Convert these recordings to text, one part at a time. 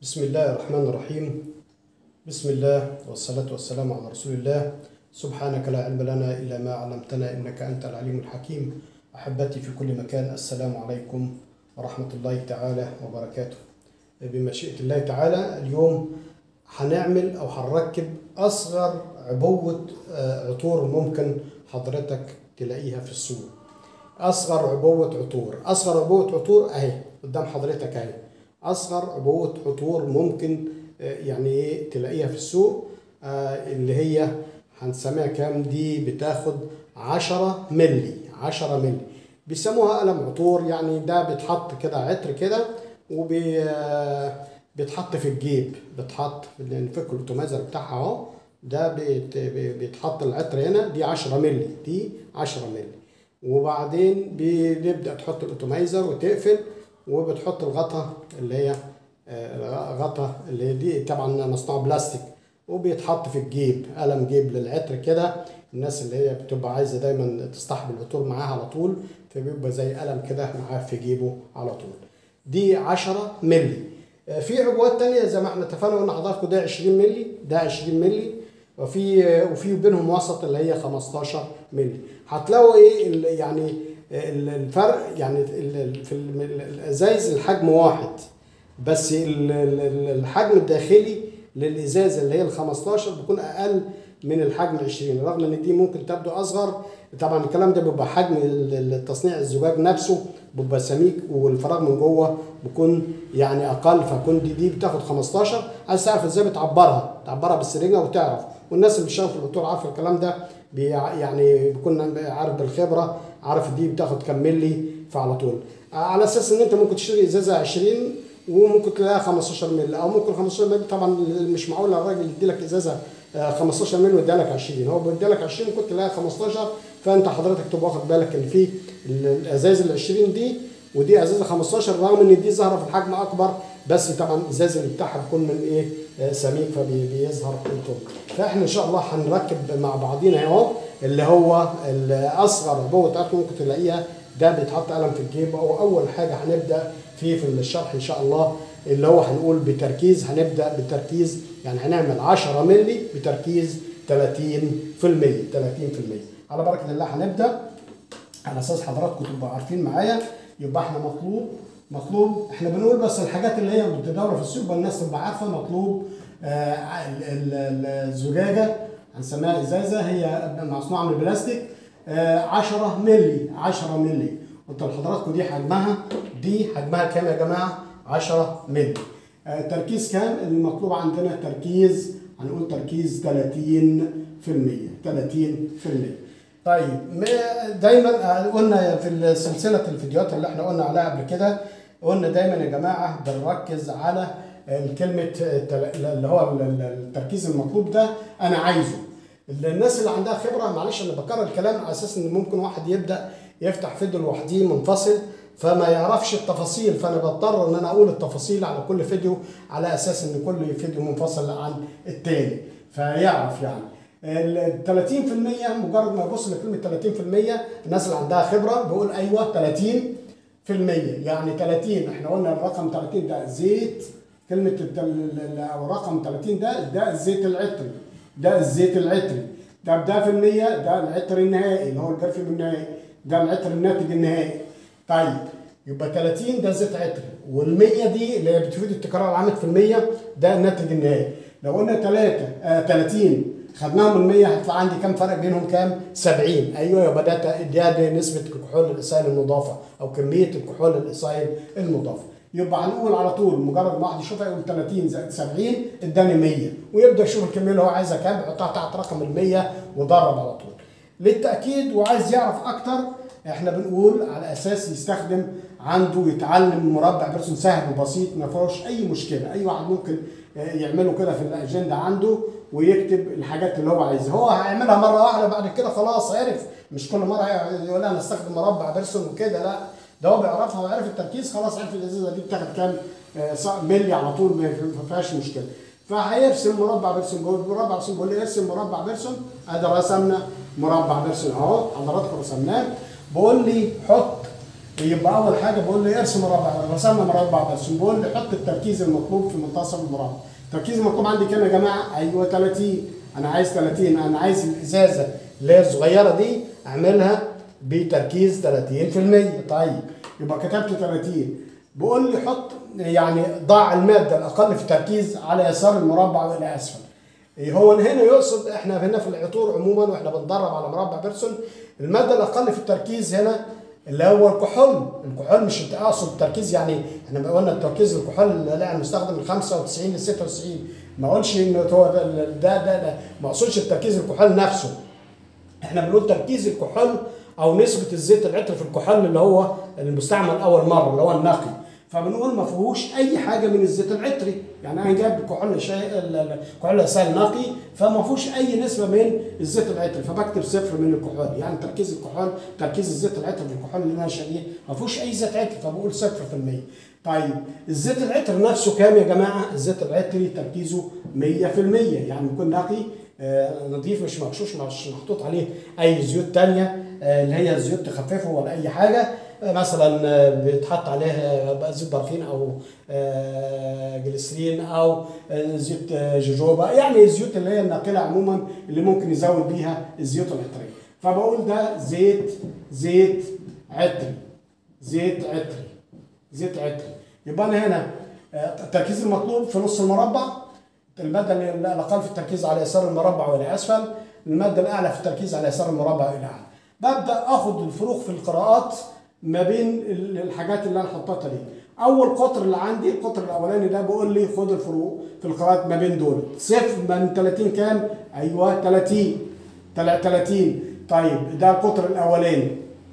بسم الله الرحمن الرحيم بسم الله والصلاة والسلام على رسول الله سبحانك لا علم لنا إلا ما علمتنا إنك أنت العليم الحكيم أحبتي في كل مكان السلام عليكم ورحمة الله تعالى وبركاته بمشيئة الله تعالى اليوم هنعمل أو هنركب أصغر عبوة آه، عطور ممكن حضرتك تلاقيها في السوق أصغر عبوة عطور أصغر عبوة عطور أهي قدام حضرتك أهي أصغر عبوة عطور ممكن آه، يعني إيه تلاقيها في السوق آه، اللي هي هنسميها كام دي بتاخد 10 ملي 10 ملي بيسموها قلم عطور يعني ده بيتحط كده عطر كده وبي آه، بيتحط في الجيب بيتحط في الانفك الاوتومايزر بتاعها اهو ده بيت- بي- بيتحط العطر هنا دي 10 ملي دي 10 ملي وبعدين بنبدا تحط الاوتومايزر وتقفل وبتحط الغطا اللي هي آه، غطا اللي هي دي طبعا مصنوع بلاستيك وبيتحط في الجيب قلم جيب للعطر كده الناس اللي هي بتبقى عايزه دايما تصطحب العطور معاها على طول فبيبقى زي قلم كده معاه في جيبه على طول دي 10 ملي آه، في عبوات تانية زي ما احنا اتفقنا قلنا حضراتكم ده 20 ملي ده 20 ملي وفي آه، وفي بينهم وسط اللي هي 15 ملي هتلاقوا ايه ال- يعني ال- الفرق يعني ال- ال- في ال- الازايز الحجم واحد بس ال- ال- الحجم الداخلي للازاز اللي هي ال 15 بيكون اقل من الحجم 20 رغم ان دي ممكن تبدو اصغر طبعا الكلام ده بيبقى حجم ال- التصنيع الزجاج نفسه بيبقى سميك والفراغ من جوه بيكون يعني اقل فكون دي دي بتاخد 15 عايز تعرف ازاي بتعبرها تعبرها بالسرنجه وتعرف والناس اللي بتشتغل في العطور عارفه الكلام ده بيع- يعني بيكون عارف بالخبره عارف دي بتاخد كام ملي فعلى طول على اساس ان انت ممكن تشتري ازازه 20 وممكن تلاقيها 15 مللي او ممكن 15 مللي طبعا مش معقول الراجل يدي لك ازازه آه، 15 مللي ويديها لك 20 هو بيدي لك 20 كنت تلاقيها 15 فانت حضرتك تبقى واخد بالك ان في ال- الازاز ال 20 دي ودي ازازه 15 رغم ان دي ظاهره في الحجم اكبر بس طبعا الازاز اللي بتاعها بيكون من ايه آه، سميك فبيظهر قيمته فاحنا ان شاء الله هنركب مع بعضينا اهو اللي هو الاصغر عبوه بتاعته ممكن تلاقيها ده بيتحط قلم في الجيب او اول حاجه هنبدا فيه في الشرح ان شاء الله اللي هو هنقول بتركيز هنبدا بتركيز يعني هنعمل 10 مللي بتركيز 30% 30% على بركه الله هنبدا على اساس حضراتكم تبقوا عارفين معايا يبقى احنا مطلوب مطلوب احنا بنقول بس الحاجات اللي هي بتدور في السوق والناس تبقى عارفه مطلوب آه ال- ال- الزجاجه هنسميها ازازه هي مصنوعه من البلاستيك آه 10 مللي 10 مللي قلت لحضراتكم دي حجمها دي حجمها كام يا جماعه 10 مللي آه تركيز كام المطلوب عندنا تركيز هنقول تركيز 30% 30% طيب ما- دايما قلنا في سلسله الفيديوهات اللي احنا قلنا عليها قبل كده قلنا دايما يا جماعه بنركز على كلمه التل- اللي هو ال- ال- التركيز المطلوب ده انا عايزه الناس اللي عندها خبره معلش انا بكرر الكلام على اساس ان ممكن واحد يبدا يفتح فيديو لوحده منفصل فما يعرفش التفاصيل فانا بضطر ان انا اقول التفاصيل على كل فيديو على اساس ان كل فيديو منفصل عن التاني فيعرف يعني ال 30% مجرد ما يبص لكلمه 30% الناس اللي عندها خبره بيقول ايوه 30% يعني 30 احنا قلنا الرقم 30 ده زيت كلمه الت- ال- ال- او الرقم 30 ده ده الزيت العطري ده الزيت العطري ده ده في المية ده العطر النهائي اللي هو البرفيوم النهائي ده العطر الناتج النهائي طيب يبقى 30 ده زيت عطري وال100 دي اللي هي بتفيد التكرار العامل في المية ده الناتج النهائي لو قلنا 3 آه 30 خدناهم ال 100 هيطلع عندي كام فرق بينهم كام 70 ايوه يبقى ده ت- ده ده نسبه كحول الاسائل المضافه او كميه الكحول الاسائل المضافه يبقى هنقول على طول مجرد ما واحد يشوفها يقول 30 زائد 70 اداني 100 ويبدا يشوف الكميه اللي هو عايزها كام يحطها تحت رقم ال 100 وضرب على طول للتاكيد وعايز يعرف اكتر احنا بنقول على اساس يستخدم عنده يتعلم مربع بيرسون سهل وبسيط ما فيهوش اي مشكله اي واحد ممكن يعمله كده في الاجنده عنده ويكتب الحاجات اللي هو عايزها هو هيعملها مره واحده بعد كده خلاص عرف مش كل مره يقول انا استخدم مربع بيرسون وكده لا ده هو بيعرفها وعرف التركيز خلاص عرف الازازه دي بتاخد كام آه، ص- ملي على طول ما ما فيهاش مشكله فهيرسم مربع بيرسون بيقول مربع بيرسون بيقول لي ارسم مربع بيرسون ادي رسمنا مربع بيرسون اهو حضراتكم رسمناه بقول لي حط يبقى اول حاجه بقول لي ارسم مربع رسمنا مربع بس بقول لي حط التركيز المطلوب في منتصف المربع التركيز المطلوب عندي كام يا جماعه ايوه 30 انا عايز 30 انا عايز الازازه اللي هي الصغيره دي اعملها بتركيز 30% طيب يبقى كتبت 30 بقول لي حط يعني ضع الماده الاقل في التركيز على يسار المربع والى اسفل هو هنا يقصد احنا هنا في العطور عموما واحنا بندرب على مربع بيرسون الماده الاقل في التركيز هنا اللي هو الكحول الكحول مش انت اقصد التركيز يعني احنا قلنا التركيز الكحول لا المستخدم من 95 ل 96 ما اقولش ان هو ده ده, ده ما اقصدش التركيز الكحول نفسه احنا بنقول تركيز الكحول او نسبه الزيت العطر في الكحول اللي هو المستعمل اول مره اللي هو النقي فبنقول ما فيهوش اي حاجه من الزيت العطري يعني انا جايب كحول شاي كحول سائل نقي فما فيهوش اي نسبه من الزيت العطري فبكتب صفر من الكحول يعني تركيز الكحول تركيز الزيت العطري في الكحول اللي انا شاريه ما فيهوش اي زيت عطري فبقول صفر في المية طيب الزيت العطر نفسه كام يا جماعه الزيت العطري تركيزه 100% يعني يكون نقي آه نظيف مش مغشوش مش محطوط عليه اي زيوت تانية آه اللي هي زيوت تخففه ولا اي حاجه مثلا بيتحط عليه زيت برفين او جليسرين او زيت جوجوبا يعني الزيوت اللي هي الناقله عموما اللي ممكن يزود بيها الزيوت العطريه فبقول ده زيت زيت عطري زيت عطري زيت عطري يبقى انا هنا التركيز المطلوب في نص المربع الماده الاقل في التركيز على يسار المربع والى اسفل الماده الاعلى في التركيز على يسار المربع والى اعلى ببدا اخد الفروق في القراءات ما بين الحاجات اللي انا حطيتها دي اول قطر اللي عندي القطر الاولاني ده بيقول لي خد الفروق في القراءات ما بين دول صفر من 30 كام ايوه 30 30 طيب ده القطر الاولاني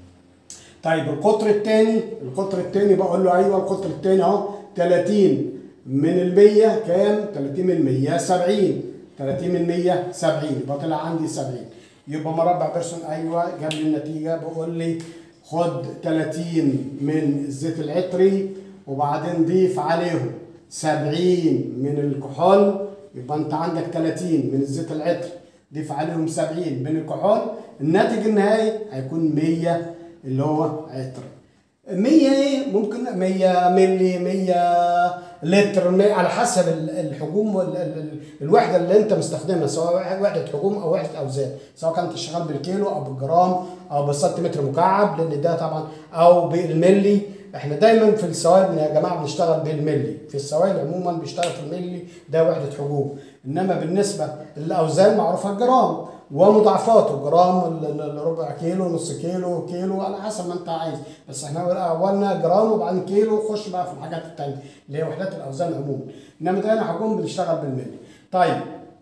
طيب القطر الثاني القطر الثاني بقول له ايوه القطر الثاني اهو 30 من ال 100 كام 30 من 100 70 30 من 100 70 يبقى طلع عندي 70 يبقى مربع بيرسون ايوه جاب لي النتيجه بقول لي خد 30 من الزيت العطري وبعدين ضيف عليهم 70 من الكحول يبقى انت عندك 30 من الزيت العطري ضيف عليهم 70 من الكحول الناتج النهائي هيكون 100 اللي هو عطر 100 ايه ممكن 100 ملي 100 لتر 100 على حسب الحجوم الوحده اللي انت مستخدمها سواء وحده حجوم او وحده اوزان سواء كانت شغال بالكيلو او بالجرام او بالسنتيمتر مكعب لان ده طبعا او بالملي احنا دايما في السوائل يا جماعه بنشتغل بالملي في السوائل عموما بيشتغل في الملي ده وحده حجوم انما بالنسبه للاوزان معروفه الجرام ومضاعفاته جرام ربع كيلو نص كيلو كيلو على حسب ما انت عايز بس احنا اولنا جرام وبعدين كيلو خش بقى في الحاجات التانية اللي هي وحدات الاوزان عموما انما ده انا حكوم بنشتغل بالملي طيب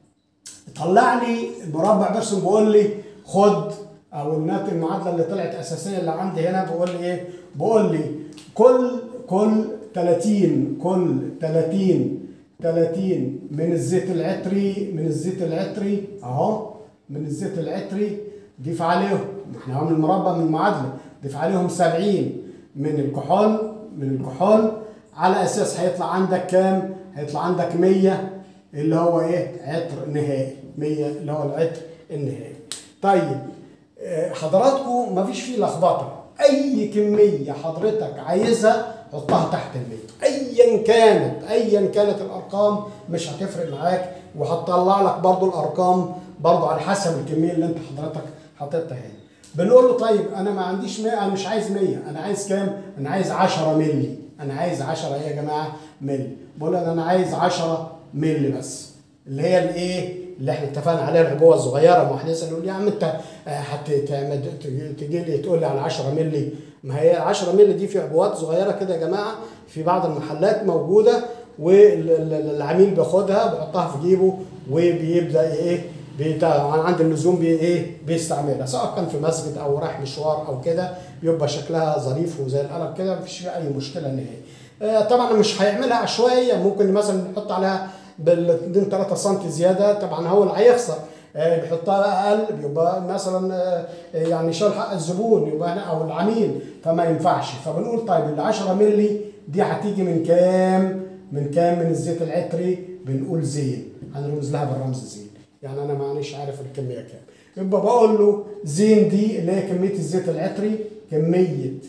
طلع لي مربع برسم بيقول لي خد او الناتج المعادله اللي طلعت اساسيه اللي عندي هنا بيقول لي ايه بيقول لي كل كل 30 كل 30 30 من الزيت العطري من الزيت العطري اهو من الزيت العطري ضيف عليهم احنا عامل مربع من المعادله ضيف عليهم 70 من الكحول من الكحول على اساس هيطلع عندك كام؟ هيطلع عندك 100 اللي هو ايه؟ عطر نهائي 100 اللي هو العطر النهائي. طيب حضراتكم مفيش فيه لخبطه اي كميه حضرتك عايزها حطها تحت المية ايا كانت ايا كانت الارقام مش هتفرق معاك وهتطلع لك برضو الارقام برضو على حسب الكميه اللي انت حضرتك حاططها هنا بنقول له طيب انا ما عنديش 100 انا مش عايز 100 انا عايز كام انا عايز 10 مللي انا عايز 10 ايه يا جماعه مللي بقول له انا عايز 10 مللي بس اللي هي الايه اللي احنا اتفقنا عليها العبوه الصغيره ما احنا لسه نقول يا عم انت تجي لي تقول لي على 10 مللي ما هي 10 مللي دي في عبوات صغيره كده يا جماعه في بعض المحلات موجوده والعميل بياخدها بيحطها في جيبه وبيبدا ايه عند اللزوم بي ايه بيستعملها سواء كان في مسجد او رايح مشوار او كده بيبقى شكلها ظريف وزي القلم كده مفيش فيها اي مشكله نهائي. آه طبعا مش هيعملها عشوائيه ممكن مثلا نحط عليها بال 2 3 سم زياده طبعا هو اللي هيخسر آه بيحطها اقل بيبقى مثلا آه يعني شال حق الزبون يبقى او العميل فما ينفعش فبنقول طيب ال 10 مللي دي هتيجي من كام؟ من كام من الزيت العطري؟ بنقول زين هنرمز لها بالرمز زين يعني انا مانيش عارف الكميه كام يبقى بقول له زين دي اللي هي كميه الزيت العطري كميه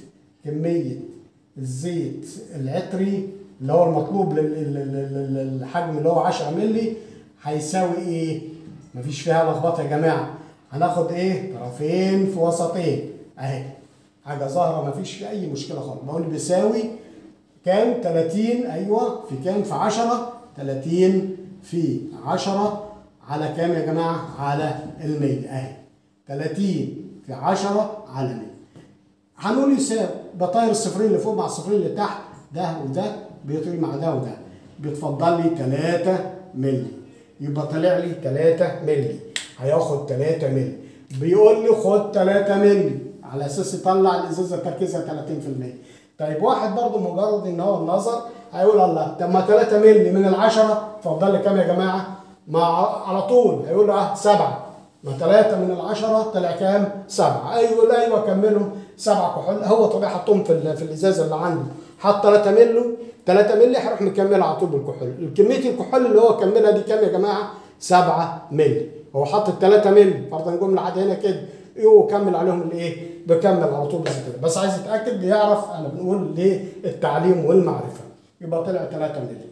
كميه الزيت العطري اللي هو المطلوب لل- لل- لل- للحجم اللي هو 10 مللي هيساوي ايه؟ مفيش فيها لخبطه يا جماعه هناخد ايه؟ طرفين في وسطين اهي حاجه ظاهره مفيش في اي مشكله خالص بقول بيساوي كام 30 ايوه في كام في 10 30 في 10 على كام يا جماعه على ال 100 اهي 30 في 10 على 100 هنقول يساوي بطاير الصفرين اللي فوق مع الصفرين اللي تحت ده وده بيطير مع ده وده بيتفضل لي 3 مللي يبقى طلع لي 3 مللي هياخد 3 مللي بيقول لي خد 3 مللي على اساس يطلع الازازه تركيزها 30% طيب واحد برضه مجرد ان هو النظر هيقول الله طب ما 3 مللي من العشرة اتفضل لي كام يا جماعه؟ مع على طول هيقول له اه سبعه ما ثلاثة من العشرة طلع كام؟ سبعة، أيوه لا أيوه كملهم سبعة كحول، هو طبيعي حطهم في ال- في الإزازة اللي عنده، حط 3 مللي 3 مللي هيروح مكملها على طول بالكحول، كمية الكحول اللي هو كملها دي كام يا جماعة؟ 7 مللي، هو حط ال 3 مللي، فرضا جملة عادية هنا كده، يو كمل عليهم الايه؟ بكمل على طول بس كده، بس عايز يتأكد بيعرف أنا بنقول ليه التعليم والمعرفة، يبقى طلع 3 مللي.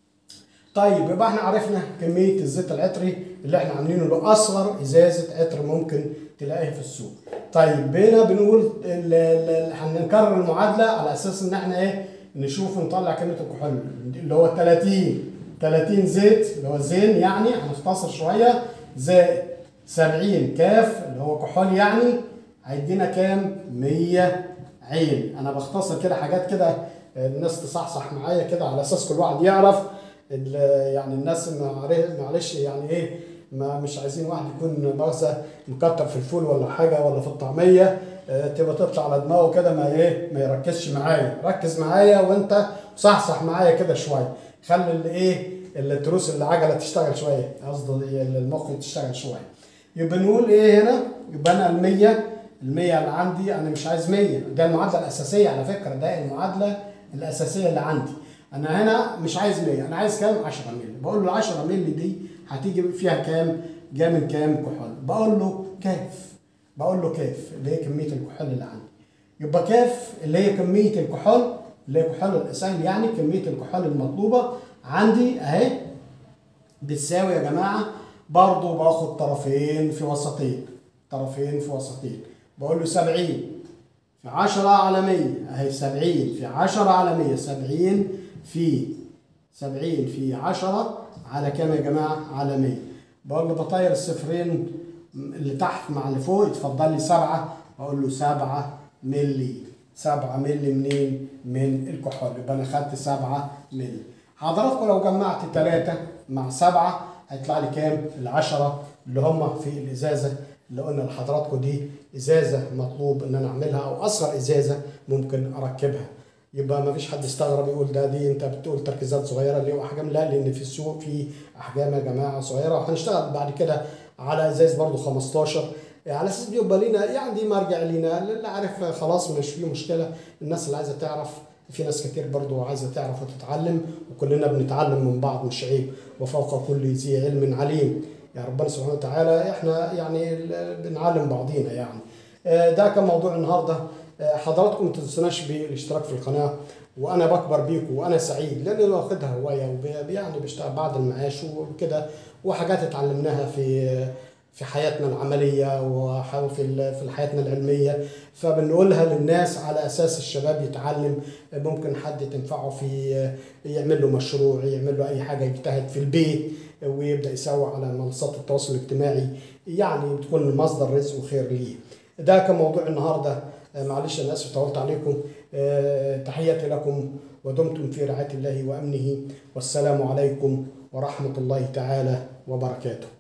طيب يبقى احنا عرفنا كميه الزيت العطري اللي احنا عاملينه له اصغر ازازه عطر ممكن تلاقيها في السوق. طيب هنا بنقول ال- ال- ال- هنكرر المعادله على اساس ان احنا ايه نشوف نطلع كميه الكحول اللي هو 30 30 زيت اللي هو زين يعني هنختصر شويه زائد 70 كاف اللي هو كحول يعني هيدينا كام؟ 100 عين انا بختصر كده حاجات كده الناس تصحصح معايا كده على اساس كل واحد يعرف ال- يعني الناس معره- معلش يعني ايه ما مش عايزين واحد يكون مؤاخذة مكتر في الفول ولا حاجه ولا في الطعميه آه، تبقى تطلع على دماغه كده ما ايه ما يركزش معايا ركز معايا وانت صحصح معايا كده شويه خلي الايه التروس العجله تشتغل شويه قصدي المخ تشتغل شويه يبقى نقول ايه هنا يبقى انا ال 100 ال 100 اللي عندي انا مش عايز 100 ده المعادله الاساسيه على فكره ده المعادله الاساسيه اللي عندي انا هنا مش عايز 100 انا عايز كام 10 مللي بقول له 10 مللي دي هتيجي فيها كام جايه من كام كحول بقول له كاف بقول له كاف اللي هي كميه الكحول اللي عندي يبقى كاف اللي هي كميه الكحول اللي هي كحول الاسهال يعني كميه الكحول المطلوبه عندي اهي بتساوي يا جماعه برضه باخد طرفين في وسطين طرفين في وسطين بقول له 70 في 10 على 100 اهي 70 في 10 على 100 70 في 70 في 10 على كام يا جماعه على 100 بقول له بطير الصفرين اللي تحت مع اللي فوق يتفضل لي 7 اقول له 7 ملي 7 ملي منين من الكحول يبقى انا خدت 7 ملي حضراتكم لو جمعت 3 مع 7 هيطلع لي كام العشرة اللي هم في الازازه اللي قلنا لحضراتكم دي ازازه مطلوب ان انا اعملها او اصغر ازازه ممكن اركبها يبقى ما فيش حد يستغرب يقول ده دي انت بتقول تركيزات صغيره ليه واحجام لا لان في السوق في احجام يا جماعه صغيره وهنشتغل بعد كده على ازاز برضو 15 على اساس بيبقى لينا يعني دي مرجع لينا اللي عارف خلاص مش فيه مشكله الناس اللي عايزه تعرف في ناس كتير برضو عايزه تعرف وتتعلم وكلنا بنتعلم من بعض مش عيب وفوق كل ذي علم عليم يا ربنا سبحانه وتعالى احنا يعني بنعلم بعضينا يعني آه، ده كان موضوع النهارده آه، حضراتكم ما تنسوناش بالاشتراك في القناه وانا بكبر بيكم وانا سعيد لان انا واخدها هوايه وب- يعني بشتغل بعد المعاش وكده وحاجات اتعلمناها في في حياتنا العمليه وح- وفي ال- في حياتنا العلميه فبنقولها للناس على اساس الشباب يتعلم ممكن حد تنفعه في يعمل له مشروع يعمل له اي حاجه يجتهد في البيت ويبدا يسوي على منصات التواصل الاجتماعي يعني تكون مصدر رزق وخير ليه ده كان موضوع النهارده آه، معلش انا اسف طولت عليكم آه، تحياتي لكم ودمتم في رعايه الله وامنه والسلام عليكم ورحمه الله تعالى وبركاته